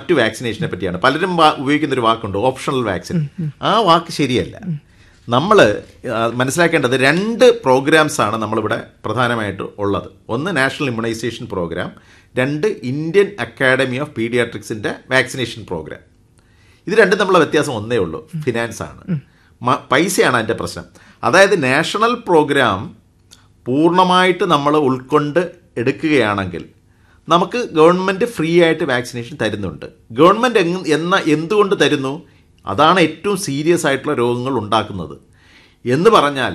മറ്റു വാക്സിനേഷനെ പറ്റിയാണ് പലരും വാ- ഉപയോഗിക്കുന്ന ഒരു വാക്കുണ്ട് ഓപ്ഷണൽ വാക്സിൻ ആ വാക്ക് ശരിയല്ല നമ്മൾ മനസ്സിലാക്കേണ്ടത് രണ്ട് പ്രോഗ്രാംസ് ആണ് നമ്മളിവിടെ പ്രധാനമായിട്ട് ഉള്ളത് ഒന്ന് നാഷണൽ ഇമ്മ്യൂണൈസേഷൻ പ്രോഗ്രാം രണ്ട് ഇന്ത്യൻ അക്കാഡമി ഓഫ് പീഡിയാട്രിക്സിൻ്റെ വാക്സിനേഷൻ പ്രോഗ്രാം ഇത് രണ്ടും തമ്മിലുള്ള വ്യത്യാസം ഒന്നേ ഉള്ളൂ ഫിനാൻസ് ആണ് മ- പൈസയാണ് അതിൻ്റെ പ്രശ്നം അതായത് നാഷണൽ പ്രോഗ്രാം പൂർണ്ണമായിട്ട് നമ്മൾ ഉൾക്കൊണ്ട് എടുക്കുകയാണെങ്കിൽ നമുക്ക് ഗവൺമെൻറ് ഫ്രീ ആയിട്ട് വാക്സിനേഷൻ തരുന്നുണ്ട് ഗവൺമെൻറ് എങ് എന്ന എന്തുകൊണ്ട് തരുന്നു അതാണ് ഏറ്റവും സീരിയസ് ആയിട്ടുള്ള രോഗങ്ങൾ ഉണ്ടാക്കുന്നത് എന്ന് പറഞ്ഞാൽ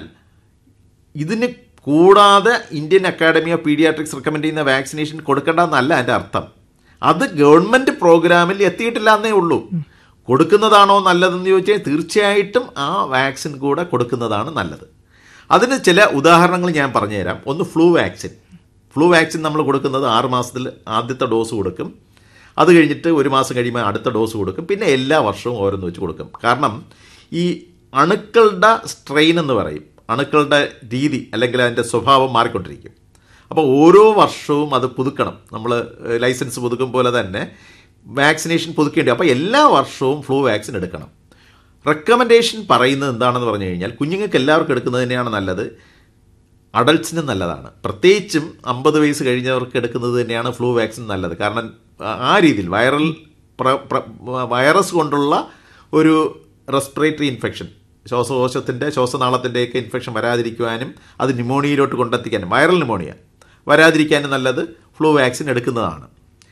ഇതിന് കൂടാതെ Indian academy of pediatrics recommend ചെയ്യുന്ന വാക്സിനേഷൻ കൊടുക്കേണ്ടെന്നല്ല എൻ്റെ അർത്ഥം അത് ഗവൺമെൻറ് പ്രോഗ്രാമിൽ എത്തിയിട്ടില്ല എന്നേ ഉള്ളൂ കൊടുക്കുന്നതാണോ നല്ലതെന്ന് ചോദിച്ചാൽ തീർച്ചയായിട്ടും ആ വാക്സിൻ കൂടെ കൊടുക്കുന്നതാണ് നല്ലത് അതിന് ചില ഉദാഹരണങ്ങൾ ഞാൻ പറഞ്ഞുതരാം ഒന്ന് ഫ്ലൂ വാക്സിൻ ഫ്ലൂ വാക്സിൻ നമ്മൾ കൊടുക്കുന്നത് ആറ് മാസത്തിൽ ആദ്യത്തെ ഡോസ് കൊടുക്കും അത് കഴിഞ്ഞിട്ട് ഒരു മാസം കഴിയുമ്പോൾ അടുത്ത ഡോസ് കൊടുക്കും പിന്നെ എല്ലാ വർഷവും ഓരോന്ന് വെച്ച് കൊടുക്കും കാരണം ഈ അണുക്കളുടെ സ്ട്രെയിൻ എന്ന് പറയും അണുക്കളുടെ രീതി അല്ലെങ്കിൽ അതിൻ്റെ സ്വഭാവം മാറിക്കൊണ്ടിരിക്കും അപ്പോൾ ഓരോ വർഷവും അത് പുതുക്കണം നമ്മൾ ലൈസൻസ് പുതുക്കും പോലെ തന്നെ വാക്സിനേഷൻ പുതുക്കേണ്ടി അപ്പോൾ എല്ലാ വർഷവും ഫ്ലൂ വാക്സിൻ എടുക്കണം റെക്കമെൻഡേഷൻ പറയുന്നത് എന്താണെന്ന് പറഞ്ഞു കഴിഞ്ഞാൽ കുഞ്ഞുങ്ങൾക്ക് എല്ലാവർക്കും എടുക്കുന്നത് തന്നെയാണ് നല്ലത് അഡൾട്ട്സിനും നല്ലതാണ് പ്രത്യേകിച്ചും അമ്പത് വയസ്സ് കഴിഞ്ഞവർക്ക് എടുക്കുന്നത് തന്നെയാണ് ഫ്ലൂ വാക്സിൻ നല്ലത് കാരണം ആ- ആ രീതിയിൽ വൈറൽ പ്ര- പ്ര- വൈറസ് കൊണ്ടുള്ള ഒരു റെസ്പിറേറ്ററി ഇൻഫെക്ഷൻ ശ്വാസകോശത്തിൻ്റെ ശ്വാസനാളത്തിൻ്റെയൊക്കെ ഇൻഫെക്ഷൻ വരാതിരിക്കുവാനും അത് ന്യൂമോണിയയിലോട്ട് കൊണ്ടെത്തിക്കാനും വൈറൽ ന്യൂമോണിയ വരാതിരിക്കാനും നല്ലത് ഫ്ലൂ വാക്സിൻ എടുക്കുന്നതാണ്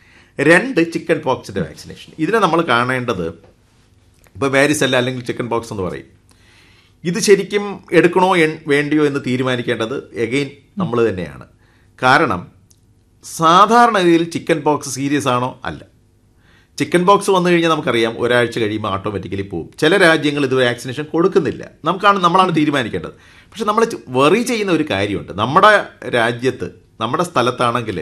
രണ്ട് ചിക്കൻ പോക്സിൻ്റെ വാക്സിനേഷൻ ഇതിനെ നമ്മൾ കാണേണ്ടത് ഇപ്പോൾ വാരിസെല്ല അല്ലെങ്കിൽ ചിക്കൻ പോക്സ് എന്ന് പറയും ഇത് ശരിക്കും എടുക്കണോ എൻ- വേണ്ടിയോ എന്ന് തീരുമാനിക്കേണ്ടത് എഗെയിൻ നമ്മൾ തന്നെയാണ് കാരണം സാധാരണഗതിയിൽ ചിക്കൻ പോക്സ് സീരിയസ് ആണോ അല്ല ചിക്കൻ പോക്സ് വന്നു കഴിഞ്ഞാൽ നമുക്കറിയാം ഒരാഴ്ച കഴിയുമ്പോൾ ഓട്ടോമാറ്റിക്കലി പോകും ചില രാജ്യങ്ങൾ ഇത് വാക്സിനേഷൻ കൊടുക്കുന്നില്ല നമുക്കാണ് നമ്മളാണ് തീരുമാനിക്കേണ്ടത് പക്ഷെ നമ്മൾ വെറി ചെയ്യുന്ന ഒരു കാര്യമുണ്ട് നമ്മുടെ രാജ്യത്ത് നമ്മുടെ സ്ഥലത്താണെങ്കിൽ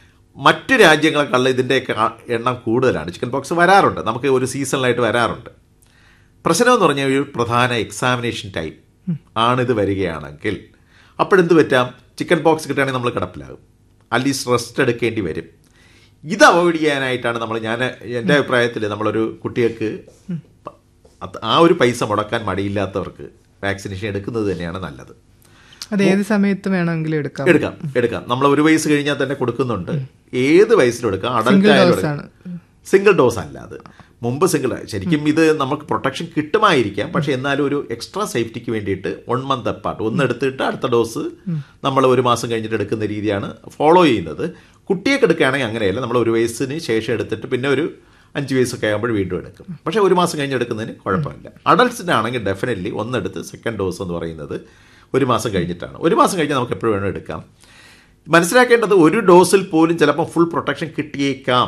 മറ്റു രാജ്യങ്ങളെക്കാളും ഇതിൻ്റെയൊക്കെ ആ- എണ്ണം കൂടുതലാണ് ചിക്കൻ പോക്സ് വരാറുണ്ട് നമുക്ക് ഒരു സീസണിലായിട്ട് വരാറുണ്ട് പ്രശ്നം എന്ന് പറഞ്ഞാൽ ഒരു പ്രധാന എക്സാമിനേഷൻ ടൈം ആണിത് വരികയാണെങ്കിൽ അപ്പോഴെന്ത് പറ്റാം ചിക്കൻ പോക്സ് കിട്ടുകയാണെങ്കിൽ നമ്മൾ കിടപ്പിലാകും അറ്റ്ലീസ്റ്റ് റെസ്റ്റ് എടുക്കേണ്ടി വരും ഇത് അവോയ്ഡ് ചെയ്യാനായിട്ടാണ് നമ്മൾ ഞാൻ എൻ്റെ അഭിപ്രായത്തിൽ നമ്മളൊരു കുട്ടികൾക്ക് പ- അത് ആ ഒരു പൈസ മുടക്കാൻ മടിയില്ലാത്തവർക്ക് വാക്സിനേഷൻ എടുക്കുന്നത് തന്നെയാണ് നല്ലത് അത് ഏത് സമയത്ത് വേണമെങ്കിലും എടുക്കാം എടുക്കാം എടുക്കാം നമ്മൾ ഒരു വയസ്സ് കഴിഞ്ഞാൽ തന്നെ കൊടുക്കുന്നുണ്ട് ഏത് വയസ്സിലും എടുക്കാം അഡൽട്ട് Single ആയാലും dose എടുക്കാം. ആണ്. സിംഗിൾ ഡോസ് അല്ല അത് മുമ്പ് സിംഗിൾ ശരിക്കും ഇത് നമുക്ക് പ്രൊട്ടക്ഷൻ കിട്ടുമായിരിക്കാം പക്ഷെ എന്നാലും ഒരു എക്സ്ട്രാ സേഫ്റ്റിക്ക് വേണ്ടിയിട്ട് വൺ മന്ത് അപ്പാർട്ട് ഒന്ന് എടുത്തിട്ട് അടുത്ത ഡോസ് നമ്മൾ ഒരു മാസം കഴിഞ്ഞിട്ട് എടുക്കുന്ന രീതിയാണ് ഫോളോ ചെയ്യുന്നത് കുട്ടിയൊക്കെ എടുക്കുകയാണെങ്കിൽ അങ്ങനെയല്ല നമ്മൾ ഒരു വയസ്സിന് ശേഷം എടുത്തിട്ട് പിന്നെ ഒരു അഞ്ച് വയസ്സൊക്കെ ആകുമ്പോൾ വീണ്ടും എടുക്കും പക്ഷേ ഒരു മാസം കഴിഞ്ഞ് എടുക്കുന്നതിന് കുഴപ്പമില്ല അഡൾട്ട്സിനാണെങ്കിൽ ഡെഫിനറ്റ്ലി ഒന്നെടുത്ത് സെക്കൻഡ് ഡോസ് എന്ന് പറയുന്നത് ഒരു മാസം കഴിഞ്ഞിട്ടാണ് ഒരു മാസം കഴിഞ്ഞ് നമുക്ക് എപ്പോഴും വേണം എടുക്കാം മനസ്സിലാക്കേണ്ടത് ഒരു ഡോസിൽ പോലും ചിലപ്പോൾ ഫുൾ പ്രൊട്ടക്ഷൻ കിട്ടിയേക്കാം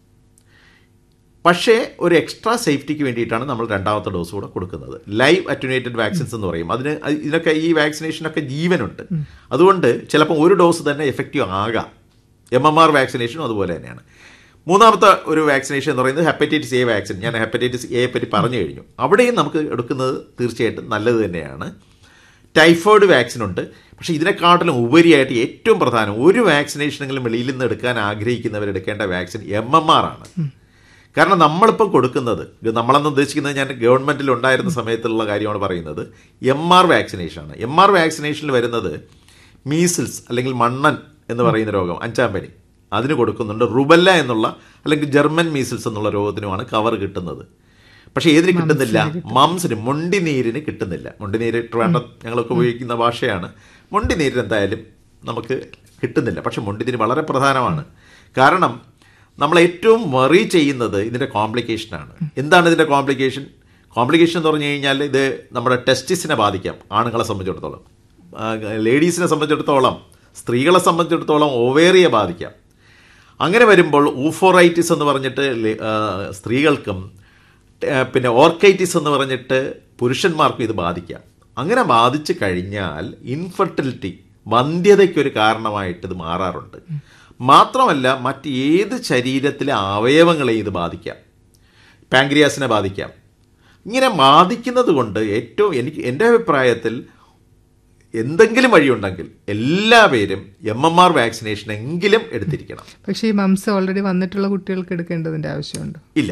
പക്ഷേ ഒരു എക്സ്ട്രാ സേഫ്റ്റിക്ക് വേണ്ടിയിട്ടാണ് നമ്മൾ രണ്ടാമത്തെ ഡോസ് കൂടെ കൊടുക്കുന്നത് ലൈവ് അറ്റുനേറ്റഡ് വാക്സിൻസ് എന്ന് പറയും അതിന് അത് ഇതിനൊക്കെ ഈ വാക്സിനേഷനൊക്കെ ജീവനുണ്ട് അതുകൊണ്ട് ചിലപ്പോൾ ഒരു ഡോസ് തന്നെ എഫക്റ്റീവ് ആകാം എം എം ആർ വാക്സിനേഷനും അതുപോലെ തന്നെയാണ് മൂന്നാമത്തെ ഒരു വാക്സിനേഷൻ എന്ന് പറയുന്നത് ഹെപ്പറ്റൈറ്റിസ് എ വാക്സിൻ ഞാൻ ഹെപ്പറ്റൈറ്റിസ് എയെ പറ്റി പറഞ്ഞു കഴിഞ്ഞു അവിടെയും നമുക്ക് എടുക്കുന്നത് തീർച്ചയായിട്ടും നല്ലത് തന്നെയാണ് ടൈഫോയിഡ് വാക്സിൻ ഉണ്ട് പക്ഷേ ഇതിനെക്കാട്ടിലും ഉപരിയായിട്ട് ഏറ്റവും പ്രധാനം ഒരു വാക്സിനേഷനെങ്കിലും വെളിയിൽ നിന്ന് എടുക്കാൻ ആഗ്രഹിക്കുന്നവർ എടുക്കേണ്ട വാക്സിൻ എം എം ആർ ആണ് കാരണം നമ്മളിപ്പം കൊടുക്കുന്നത് ഇത് നമ്മളെന്ന് ഉദ്ദേശിക്കുന്നത് ഞാൻ ഗവൺമെൻറ്റിൽ ഉണ്ടായിരുന്ന സമയത്തുള്ള കാര്യമാണ് പറയുന്നത് എം ആർ വാക്സിനേഷനാണ് എം ആർ വാക്സിനേഷനിൽ വരുന്നത് മീസിൽസ് അല്ലെങ്കിൽ മണ്ണൻ എന്ന് പറയുന്ന രോഗം അഞ്ചാം പനി അതിന് കൊടുക്കുന്നുണ്ട് റുബല്ല എന്നുള്ള അല്ലെങ്കിൽ ജർമ്മൻ മീസിൽസ് എന്നുള്ള രോഗത്തിനുമാണ് കവർ കിട്ടുന്നത് പക്ഷേ ഏതിന് കിട്ടുന്നില്ല മംസിന് മൊണ്ടിനീരിന് കിട്ടുന്നില്ല മൊണ്ടിനീര് വേണ്ട ഞങ്ങളൊക്കെ ഉപയോഗിക്കുന്ന ഭാഷയാണ് മൊണ്ടിനീരിന് എന്തായാലും നമുക്ക് കിട്ടുന്നില്ല പക്ഷെ മൊണ്ടിനീര് വളരെ പ്രധാനമാണ് കാരണം നമ്മൾ ഏറ്റവും വറി ചെയ്യുന്നത് ഇതിൻ്റെ കോംപ്ലിക്കേഷനാണ് എന്താണ് ഇതിൻ്റെ കോംപ്ലിക്കേഷൻ കോംപ്ലിക്കേഷൻ എന്ന് പറഞ്ഞു കഴിഞ്ഞാൽ ഇത് നമ്മുടെ ടെസ്റ്റിസിനെ ബാധിക്കാം ആണുങ്ങളെ സംബന്ധിച്ചിടത്തോളം ലേഡീസിനെ സംബന്ധിച്ചിടത്തോളം സ്ത്രീകളെ സംബന്ധിച്ചിടത്തോളം ഓവേറിയെ ബാധിക്കാം അങ്ങനെ വരുമ്പോൾ ഊഫോറൈറ്റിസ് എന്ന് പറഞ്ഞിട്ട് ലേ- ആ, സ്ത്രീകൾക്കും ആ, പിന്നെ ഓർക്കൈറ്റിസ് എന്ന് പറഞ്ഞിട്ട് പുരുഷന്മാർക്കും ഇത് ബാധിക്കാം അങ്ങനെ ബാധിച്ചു കഴിഞ്ഞാൽ ഇൻഫെർട്ടിലിറ്റി വന്ധ്യതയ്ക്കൊരു കാരണമായിട്ട് ഇത് മാറാറുണ്ട് മാത്രമല്ല മറ്റ് ഏത് ശരീരത്തിലെ അവയവങ്ങളെ ഇത് ബാധിക്കാം പാങ്ക്രിയാസിനെ ബാധിക്കാം ഇങ്ങനെ ബാധിക്കുന്നത് കൊണ്ട് ഏറ്റവും എനിക്ക് എൻ്റെ അഭിപ്രായത്തിൽ എന്തെങ്കിലും വഴിയുണ്ടെങ്കിൽ എല്ലാ പേരും എം എം ആർ വാക്സിനേഷൻ എങ്കിലും എടുത്തിരിക്കണം പക്ഷേ ഈ മംസ് ഓൾറെഡി വന്നിട്ടുള്ള കുട്ടികൾക്ക് എടുക്കേണ്ടതിന്റെ ആവശ്യമുണ്ട് ഇല്ല